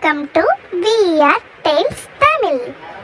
welcome to VR tales Tamil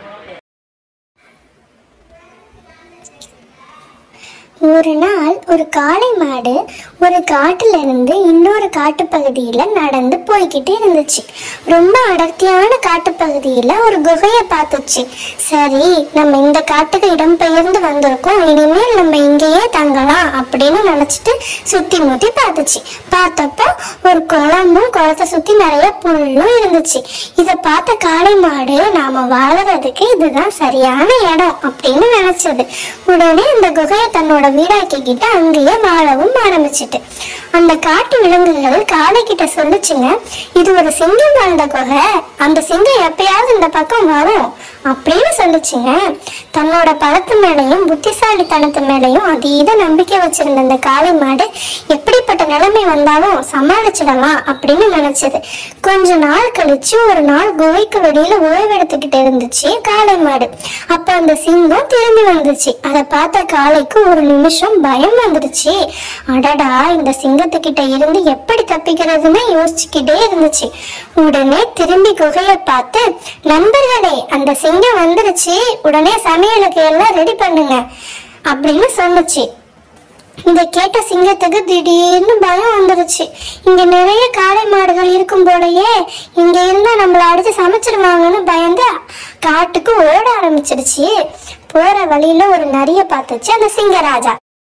ஒரு நாள் ஒரு காளை மாடு ஒரு காட்டுல இருந்து இன்னொரு காட்டுப்பகுதியில நடந்து போய்கிட்டு இருந்துச்சு ரொம்ப அடர்த்தியான காட்டுப்பகுதியில ஒரு குகையை பார்த்துச்சு சரி நம்ம இந்த காட்டுக்கு இடம் பெயர்ந்து வந்திருக்கோம் இனிமேல் நம்ம இங்கேயே தங்கலாம் அப்படின்னு நினைச்சிட்டு சுத்தி முத்தி பார்த்துச்சு பார்த்தப்ப ஒரு குளமும் குளத்தை சுத்தி நிறைய புல்லும் இருந்துச்சு இதை பார்த்த காளை மாடு நாம வாழறதுக்கு இதுதான் சரியான இடம் அப்படின்னு நினைச்சது உடனே இந்த குகையை தன்னோட வீடாக்கிக்கிட்டு அங்கேயே வாழவும் ஆரம்பிச்சிட்டு அந்த காட்டு விலங்குகள் காளை கிட்ட சொல்லுச்சுங்க இது ஒரு சிங்கம் வாழ்ந்த குகை அந்த சிங்கம் எப்பயாவது இந்த பக்கம் வரும் அப்படின்னு சொல்லுச்சுங்க தன்னோட பலத்து மேலையும் புத்திசாலித்தனத்து மேலையும் அதீத நம்பிக்கை வச்சிருந்த அந்த காளை மாடு எப்படிப்பட்ட நிலைமை வந்தாலும் சமாளிச்சிடலாம் அப்படின்னு நினைச்சது கொஞ்ச நாள் கழிச்சு ஒரு நாள் குகைக்கு வெளியில ஓய்வெடுத்துக்கிட்டு இருந்துச்சு காளை மாடு அப்ப அந்த சிங்கம் திரும்பி வந்துச்சு அதை பார்த்த காளைக்கு ஒரு நிமிஷம் பயம் வந்துடுச்சு அடடா இந்த சிங்கத்துக்கிட்ட இருந்து எப்படி தப்பிக்கிறதுன்னு யோசிச்சுக்கிட்டே இருந்துச்சு உடனே திரும்பி குகையை பார்த்து நண்பர்களே அந்த சிங்கம் வந்துருச்சு உடனே சமையலுக்கு எல்லாம் ரெடி பண்ணுங்க அப்படின்னு சொன்னுச்சு இதை கேட்ட சிங்கத்துக்கு திடீர்னு பயம் வந்துருச்சு இங்க நிறைய காளை மாடுகள் இருக்கும் போலயே இங்க இருந்தா நம்மள அடிச்சு சமைச்சிருவாங்கன்னு பயந்து காட்டுக்கு ஓட ஆரம்பிச்சிடுச்சு போற வழியில ஒரு நரிய பார்த்துச்சு அந்த சிங்கராஜா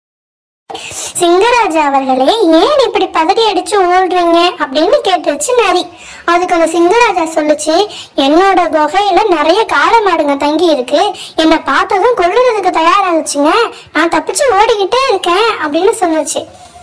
சிங்கராஜா அவர்களே ஏன் இப்படி பதறி அடிச்சு ஓடுறீங்க அப்படின்னு கேட்டுச்சு நரி அதுக்கு அந்த சிங்கராஜா சொல்லுச்சு என்னோட குகையில நிறைய காளை மாடுங்க தங்கி இருக்கு என்னை பார்த்ததும் கொல்லுறதுக்கு தயாராகுச்சுங்க நான் தப்பிச்சு ஓடிக்கிட்டே இருக்கேன் அப்படின்னு சொல்லுச்சு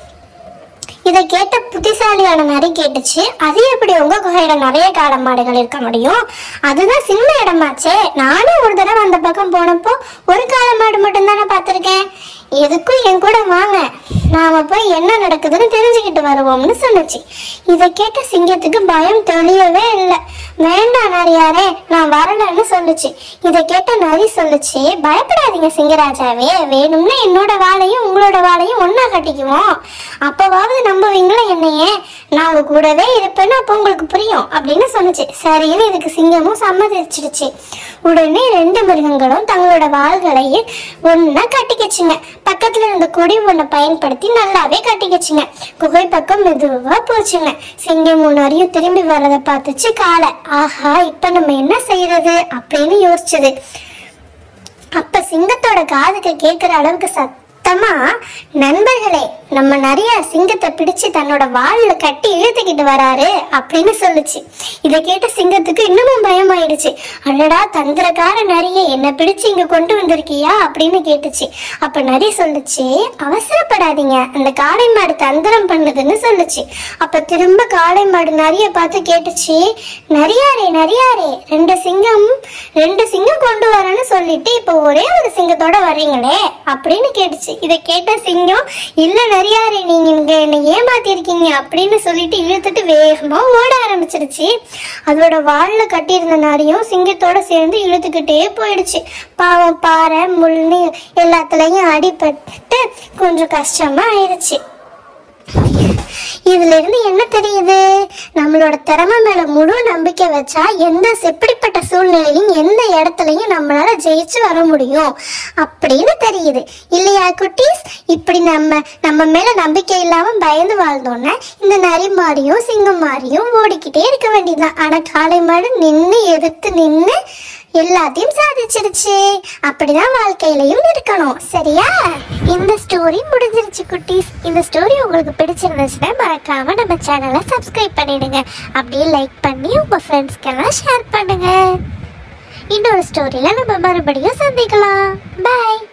இதை கேட்ட புத்திசாலியான நரி கேட்டுச்சு அது எப்படி உங்க குகையில நிறைய காளை மாடுகள் இருக்க முடியும் அதுதான் சின்ன இடமாச்சே நானும் ஒரு தடவை அந்த பக்கம் போனப்போ ஒரு காளை மாடு மட்டும்தானே பார்த்திருக்கேன் எதுக்கும் என் கூட வாங்க நாம போய் என்ன நடக்குதுன்னு தெரிஞ்சுக்கிட்டு வருவோம்னு சொன்னுச்சு இதை கேட்ட சிங்கத்துக்கு பயம் தெளியவே இல்லை வேண்டாம் நரியாரே நான் வரலன்னு சொல்லுச்சு இதை கேட்ட நரி சொல்லுச்சு பயப்படாதீங்க சிங்கராஜாவே வேணும்னா என்னோட வாழையும் உங்களோட வாழையும் ஒண்ணா கட்டிக்குவோம் அப்பவாவது நம்புவீங்களா என்னையே நான் உங்க கூடவே இருப்பேன்னு அப்போ உங்களுக்கு புரியும் அப்படின்னு சொன்னுச்சு சரின்னு இதுக்கு சிங்கமும் சம்மதிச்சிடுச்சு உடனே ரெண்டு மிருகங்களும் தங்களோட வாள்களை ஒண்ணா கட்டிக்கிச்சுங்க பக்கத்துல இருந்த கொடி ஒண்ணை பயன்படுத்தி நல்லாவே கட்டிக்கிச்சுங்க குகை பக்கம் மெதுவா போச்சுங்க சிங்கம் முன்னாடியும் திரும்பி வர்றதை பார்த்துச்சு காலை ஆஹா இப்ப நம்ம என்ன செய்யறது அப்படின்னு யோசிச்சது அப்ப சிங்கத்தோட காதுக்கு கேட்கிற அளவுக்கு சத்தமா நண்பர்களே நம்ம நிறைய சிங்கத்தை பிடிச்சு தன்னோட வால்ல கட்டி இழுத்துக்கிட்டு வராரு அப்படின்னு சொல்லுச்சு இதை கேட்ட சிங்கத்துக்கு இன்னமும் பயமாயிடுச்சு அடடா தந்திரக்கார நரிய என்ன பிடிச்சு இங்க கொண்டு வந்திருக்கியா அப்படின்னு கேட்டுச்சு அப்ப நரி சொல்லுச்சு அவசரப்படாதீங்க அந்த காளை மாடு தந்திரம் பண்ணுதுன்னு சொல்லுச்சு அப்ப திரும்ப காளை மாடு நரிய பார்த்து கேட்டுச்சு நரியாரே நரியாரே ரெண்டு சிங்கம் ரெண்டு சிங்கம் கொண்டு வரேன்னு சொல்லிட்டு இப்போ ஒரே ஒரு சிங்கத்தோட வர்றீங்களே அப்படின்னு கேட்டுச்சு இதை கேட்ட சிங்கம் இல்ல நரியாரே நீங்க இங்க என்னை ஏமாத்திருக்கீங்க அப்படின்னு சொல்லிட்டு இழுத்துட்டு வேகமா ஓட ஆரம்பிச்சிருச்சு அதோட வால்ல கட்டியிருந்த நரியும் சிங்கத்தோட சேர்ந்து இழுத்துக்கிட்டே போயிடுச்சு பாவம் பாறை முள்ளு எல்லாத்துலயும் அடிபட்டு கொஞ்சம் கஷ்டமா ஆயிடுச்சு இதுல இருந்து என்ன தெரியுது நம்மளோட திறமை மேல முழு நம்பிக்கை வச்சா எந்த எப்படிப்பட்ட சூழ்நிலையும் எந்த இடத்துலயும் நம்மளால ஜெயிச்சு வர முடியும் அப்படின்னு தெரியுது இல்லையா குட்டீஸ் இப்படி நம்ம நம்ம மேல நம்பிக்கை இல்லாம பயந்து வாழ்ந்தோன்னா இந்த நரி மாடியும் சிங்கம் மாடியும் ஓடிக்கிட்டே இருக்க வேண்டியதுதான் ஆனா காளை மாடு நின்னு எதிர்த்து நின்னு எல்லாத்தையும் சாதிச்சிருச்சு அப்படிதான் வாழ்க்கையிலையும் இருக்கணும் சரியா இந்த ஸ்டோரி முடிஞ்சிருச்சு குட்டீஸ் இந்த ஸ்டோரி உங்களுக்கு பிடிச்சிருந்துச்சுன்னா மறக்காம நம்ம சேனலை சப்ஸ்கிரைப் பண்ணிடுங்க அப்படியே லைக் பண்ணி உங்க ஃப்ரெண்ட்ஸ்க்கெல்லாம் ஷேர் பண்ணுங்க இன்னொரு ஸ்டோரியில நம்ம மறுபடியும் சந்திக்கலாம் பாய்